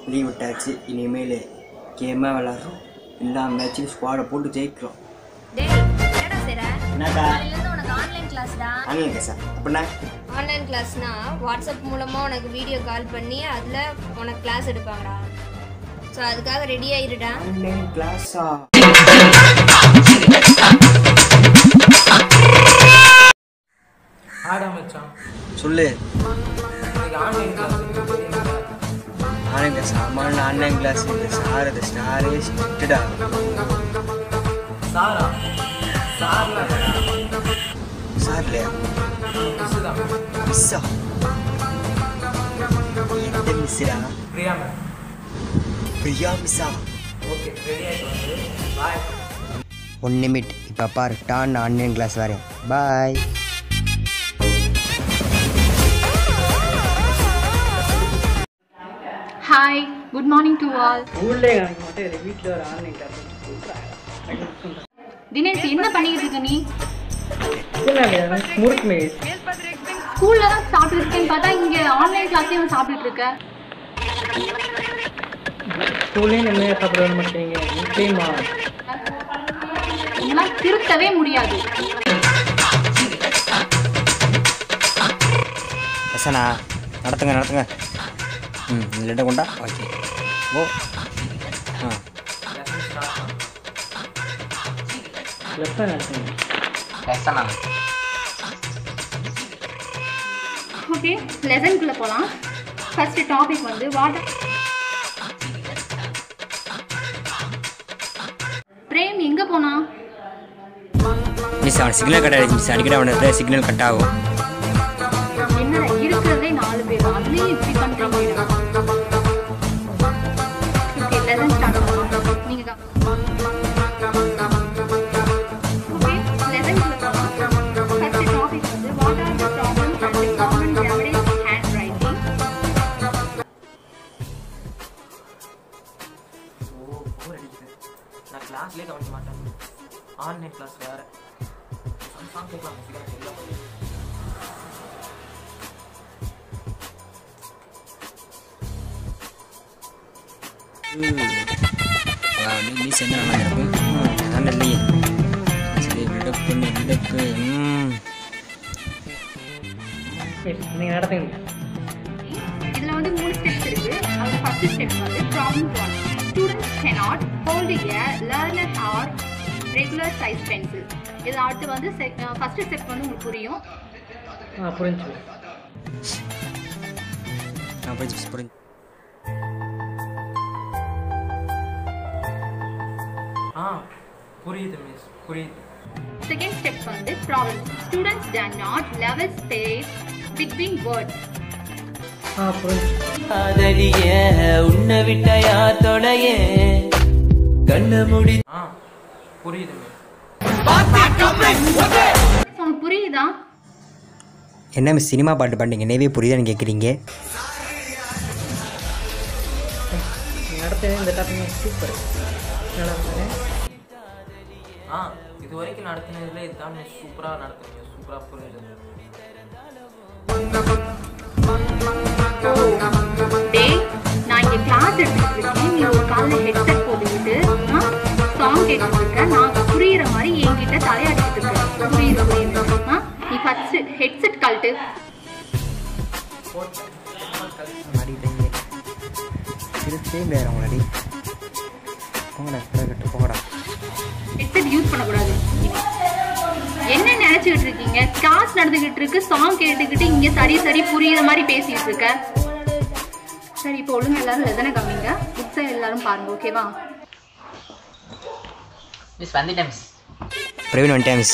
Leave விட்டாச்சு இனிமேல் கேமாக விளாட்றோம் எல்லா மேட்சும் ஸ்குவாடை போட்டு ஜெயிக்கிறோம் டேய் என்னடா செய்ற என்னக்கா காலையில இருந்து உனக்கு ஆன்லைன் கிளாஸ்டா ஆன்லைன் கேஸா அப்படின்னா ஆன்லைன் கிளாஸ்னா வாட்ஸ்அப் மூலமா உனக்கு வீடியோ கால் பண்ணி அதுல உனக்கு கிளாஸ் எடுப்பாங்கடா ஸோ அதுக்காக ரெடி ஆயிருடா ஆன்லைன் கிளாஸா ஆடா மச்சான் சொல்லு இன்னைக்கு ஆன்லைன் கிளாஸ் ஆன்லைன் கிளாஸ் ஆமாம் ஆன்லைன் கிளாஸ் இந்த சார் இந்த ஸ்டாரே ஸ்ட்ரிக்டடா சாரா சார்லாம் சார் இல்லையா மிஸ் தான் மிஸ்ஸா எந்த மிஸ்ஸா பிரியா மேம் பிரியா மிஸ்ஸா ஓகே ரெடி ஆகிட்டு வந்து பாய் ஒன் நிமிட் இப்போ பாரு டான் ஆன்லைன் கிளாஸ் வரேன் bye hi good morning to all ஊர்லேயே எனக்கு மட்டும் இது வீட்டில் ஒரு ஆன்லைன் கிளாஸ் தினேஷ் என்ன பண்ணிட்டு இருக்க நீ முறுக்கு மேஸ் ஸ்கூல்ல தான் சாப்பிட்டு இருக்கேன்னு பார்த்தா இங்க ஆன்லைன் கிளாஸ்லயும் சாப்பிட்டுட்டு இருக்க ஸ்கூல்லேயும் நிம்மதியாக சாப்பிட விட மாட்டீங்க வீட்லேயுமா இதெல்லாம் திருத்தவே முடியாது எசனா நடத்துங்க நடத்துங்க ம் இல்லைட்ட கொண்டா ஓகே ஓ ஆ எப்போ நடத்துங்க ஓகே லெசன்குள்ள போலாம் ஃபர்ஸ்ட் டாபிக் வந்து வாட்டர் பிரேம் எங்க போனா மிஸ் அவன் சிக்னல் கட் ஆகிடுச்சு மிஸ் அடிக்கடி அவனுக்கு சிக்னல் கட் ஆகும் என்னடா இருக்கிறதே நாலு பேர் அதுலயும் இப்படி பண்றீங்க ஓகே லெசன் ஸ்டார்ட் பண்ணலாம் நீங்க ஓகே லெசன் போலாம் ஃபர்ஸ்ட் டாபிக் வந்து what are the problems and the common remedies handwriting ஓ போர் அடிக்குது நான் கிளாஸ்லேயே கவனிக்க மாட்டேன் ஆன்லைன் கிளாஸ் வேறு சாங் கேட்கலாம் சீக்கிரம் தெரியல மிஸ் என்ன நல்லா இருக்கும் அதான் இல்லையே சரி பில்டப் பண்ணு பில்டப் ம் நீங்கள் நடத்துங்க இதுல வந்து மூணு ஸ்டெப்ஸ் இருக்கு அதுல ஃபர்ஸ்ட் ஸ்டெப் வந்து problem one students cannot hold a learner or regular size pencil இது அடுத்து வந்து ஃபர்ஸ்ட் ஸ்டெப் வந்து உங்களுக்கு புரியும் ஆ புரிஞ்சு நான் புரிஞ்சு மிஸ் புரிஞ்சு ஆ புரியுது மிஸ் புரியுது செகண்ட் ஸ்டெப் வந்து problem students dare not level space between words ஆ புரிஞ்சு காதலிய உன்னை விட்ட யார் தொடைய கண்ண முடி ஆ புரியுது மிஸ் உங்களுக்கு புரியுதா என்ன மிஸ் சினிமா பாட்டு பாடுங்க நேவே புரியுதான்னு கேட்குறீங்க நீங்கள் நடத்துங்க இந்த டாபிக் சூப்பர் நல்லா இருந்தேன் ஆ இது வரைக்கும் நடத்தினதுல இதுதான் மிஸ் சூப்பராக நடத்துனீங்க சூப்பராக புரியுது டேய் நான் இங்க கிளாஸ் எடுத்துட்டு இருக்கேன் நீ ஒரு காலில் ஹெட்செட் போட்டுக்கிட்டு சாங் கேட்டுட்டு இருக்க நான் புரியுற மாதிரி என்கிட்ட தலையாடிட்டு இருக்க புரியுது புரியுது ஆ? நீ ஃபர்ஸ்ட் ஹெட்செட் கழட்டு மாடிட்டாங்க திருத்தே வேற அவங்களடி போங்கடா கட்டு போங்கடா ஹெட்செட் யூஸ் பண்ணக்கூடாது என்ன நினைச்சுக்கிட்டு இருக்கீங்க கிளாஸ் நடந்துகிட்டு இருக்கு சாங் கேட்டுக்கிட்டு இங்க சரி சரி புரியுற மாதிரி பேசிட்டு இருக்க சரி இப்போ ஒழுங்கா எல்லாரும் லெசனை கம்மிங்க புக்ஸை எல்லாரும் பாருங்க ஓகேவா மிஸ் வந்துட்டேன் miss Praveen one times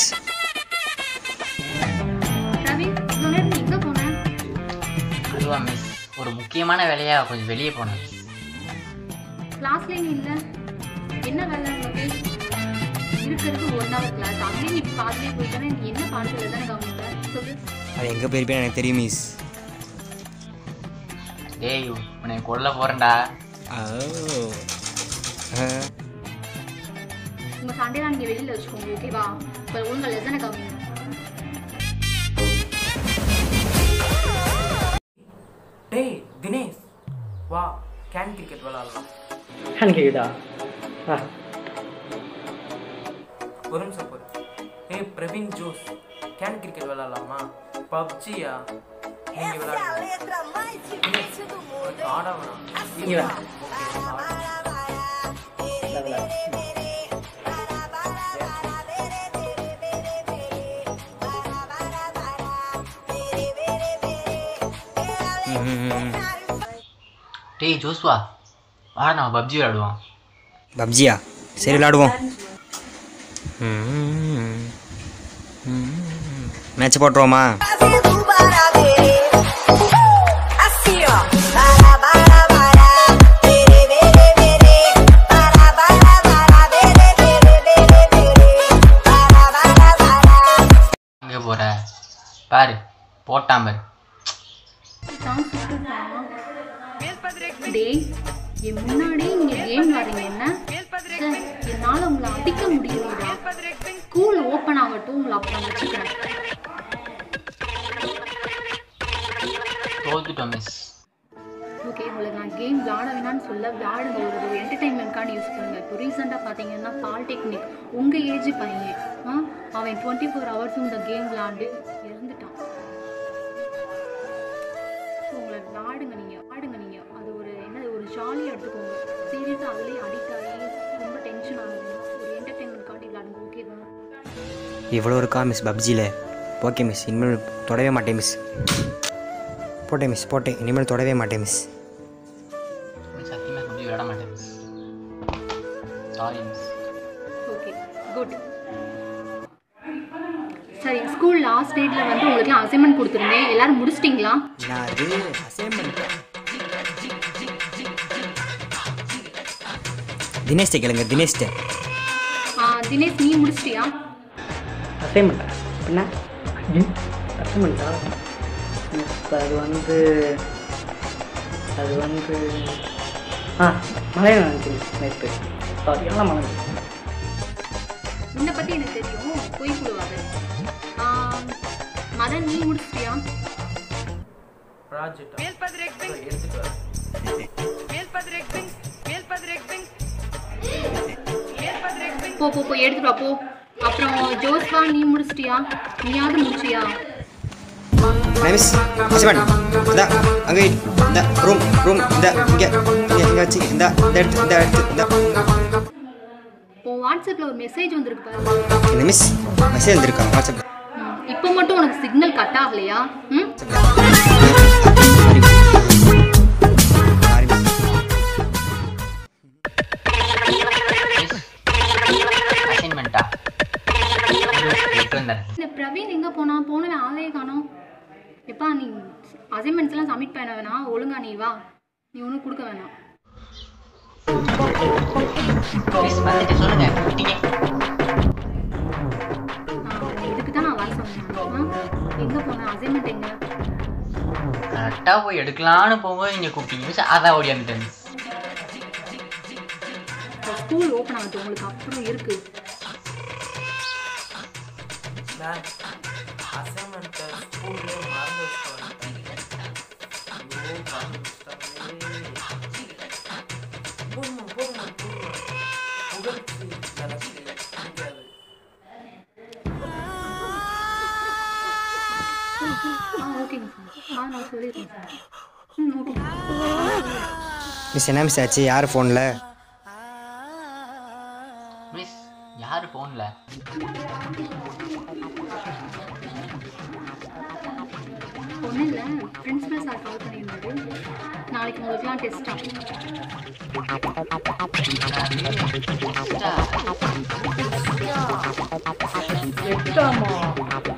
Ravi இவ்வளோ நேரம் நீ எங்க போன அதுவா மிஸ் ஒரு முக்கியமான வேலையா கொஞ்சம் வெளியே போனேன் கிளாஸ்ல நீ இல்ல என்ன வேலை உனக்கு இருக்கிறது ஒன் ஹவர் கிளாஸ் அங்கேயும் நீ பாதிலே போயிட்டானே நீ என்ன பாடத்துல தானே கவனிப்ப சொல்லு அது எங்கே போயிருப்பேன்னு எனக்கு தெரியும் மிஸ் டேய் உன்னை கொல்ல போறேன்டா உங்க சண்டையெல்லாம் நீங்க வெளியில வச்சுக்கோங்க ஓகேவா இப்போ ஒழுங்கா லெசனை கவனிங்க டேய் தினேஷ் வா கேன் கிரிக்கெட் விளாடலாம் ஹேண்ட் கிரிக்கெட்டா ஆ ஒரு நிமிஷம் போரு ஏய் பிரவீன் ஜோஸ் கேன் கிரிக்கெட் விளாடலாமா பப்ஜியா நீங்க விளாடுங்க ஆடா வேணாம் இங்கே வா ம், ம், ம். டேய் ஜோஸ்வா வா நம்ம பப்ஜி விளையாடுவோம் பப்ஜியா சரி விளாடுவோம் மேட்ச் போட்டுருவோமா Assim, ó. Para, para, para. Bere, bere, bere. Para, para, para. Bere, bere, bere, bere. Para, para, para. எங்கே போகிற பாரு போட்டான் பாரு சாங் சுட்டுட்டான் டேய் என் முன்னாடி நீங்க கேம் விளாடுறீங்க என்ன ச்சே, என்னால உங்களை அடிக்க முடியலடா ஸ்கூல் ஓப்பன் ஆகட்டும் உங்களை அப்புறம் வச்சுக்கிறேன் தோத்துட்டோம் மிஸ் ஓகே உங்களுக்கு நான் கேம் விளாட வேணாம்னு சொல்ல விளாடுங்க ஒரு ஒரு என்டர்டைன்மெண்ட்கான யூஸ் பண்ணுங்க இப்போ ரீசெண்டாக பார்த்தீங்கன்னா பாலிடெக்னிக் உங்கள் ஏஜ் பையன் ஆ அவன் டுவெண்ட்டி ஃபோர் ஹவர்ஸும் இந்த கேம் விளாண்டு இறந்துட்டான் ஸோ உங்களை விளாடுங்க நீங்கள் விளாடுங்க நீங்கள் அது ஒரு என்ன ஒரு ஜாலியாக எடுத்துக்கோங்க சீரியஸாக அதுலேயே அடிக்ட் ஆகி ரொம்ப டென்ஷன் ஆகுதுன்னா ஒரு என்டர்டைன்மெண்ட்காண்டி விளாடுங்க ஓகேவா இவ்வளோ இருக்கா மிஸ் பப்ஜியில் ஓகே மிஸ் இனிமேல் தொடவே மாட்டேன் மிஸ் போட்டேன் மிஸ் போட்டேன் இனிமேல் தொடவே மாட்டேன் மிஸ் மிஸ் சத்தியமாக பப்ஜி விளையாட மாட்டேன் miss sorry miss okay good சரி ஸ்கூல் லாஸ்ட் டேட்டில் வந்து உங்களுக்குலாம் அசைன்மெண்ட் கொடுத்துருந்தேன் எல்லாரும் முடிச்சிட்டிங்களா நான் அது அசைன்மெண்ட் தினேஷ்ட கேளுங்க தினேஷ்ட ஆ, தினேஷ் நீ முடிச்சிட்டியா அசைன்மெண்ட்டா என்ன அசைன்மெண்ட்டா இப்போ அது வந்து அது வந்து ஆ மலையாளம் நினைக்கிறேன் நேற்று சாரி எல்லாம் மலையாளம் உன்னை பற்றி எனக்கு தெரியும் பொய் புழுவாது மதன் நீ முடிச்சிட்டியா ப்ராஜெக்ட் எடுத்துட்டு வரேன் போ போ போ எடுத்துட்டு வா போ அப்புறம் ஜோஸ்வா நீ முடிச்சிட்டியா நீயாவது முடிச்சியா மிஸ் அசைன்மெண்ட் இந்த அங்கே இந்த ரூம் ரூம் இந்த இங்கே இங்கே இங்கே வச்சு இந்த இந்த எடுத்து இந்த எடுத்து இந்த உன் வாட்ஸ்அப்பில் ஒரு மெசேஜ் வந்திருக்கு பாரு இந்த மிஸ் மெசேஜ் வந்திருக்கா வாட்ஸ்அப்பில் ம், இப்போ மட்டும் உனக்கு சிக்னல் கட் ஆகலையா ம் சாரி மிஸ் அசைன்மெண்ட்டா விட்டு வந்தேன் இந்த பிரவீன் எங்கே போனா போனவன் ஆளே காணோம் எப்பா நீ அசைன்மெண்ட்ஸ் எல்லாம் சப்மிட் பண்ண வேணாம் ஒழுங்கா நீ வா நீ ஒன்றும் கொடுக்க வேணாம் மிஸ் வந்துட்டு சொல்லுங்க விட்டீங்க ஆ, இதுக்கு தான் நான் வர சொன்னேன் எங்கே போனேன் அசைன்மெண்ட் எங்க கரெக்டாக போய் எடுக்கலான்னு போகும்போது நீங்கள் கூப்பிட்டீங்க மிஸ் அதான் ஓடியாந்துட்டேன் மிஸ் ஸ்கூல் ஓப்பன் ஆகட்டும் உங்களுக்கு அப்புறம் இருக்கு நான் அசைன்மெண்ட்டை ஸ்கூல்லே மறந்து வச்சுட்டு வந்துட்டேன் ஐயோ மறந்து வச்சுட்டாங்களே. போதுமா போதுமா போதுமா புகழ்ச்சி எனக்கு பிடிக்காது ஆ ஓகேங்க சார் ஆ நான் சொல்லிடுறேன் சார் ம் ஓகே மிஸ் என்ன மிஸ் ஆச்சு யார் ஃபோனில் மிஸ் யார் ஃபோனில் ஒன்றும் இல்லை பிரின்சிபல் சார் கால் பண்ணியிருந்தாரு நாளைக்கு உங்களுக்குலாம் டெஸ்ட்டா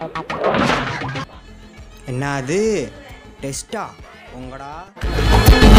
என்ன அது டெஸ்ட்டா உங்கடா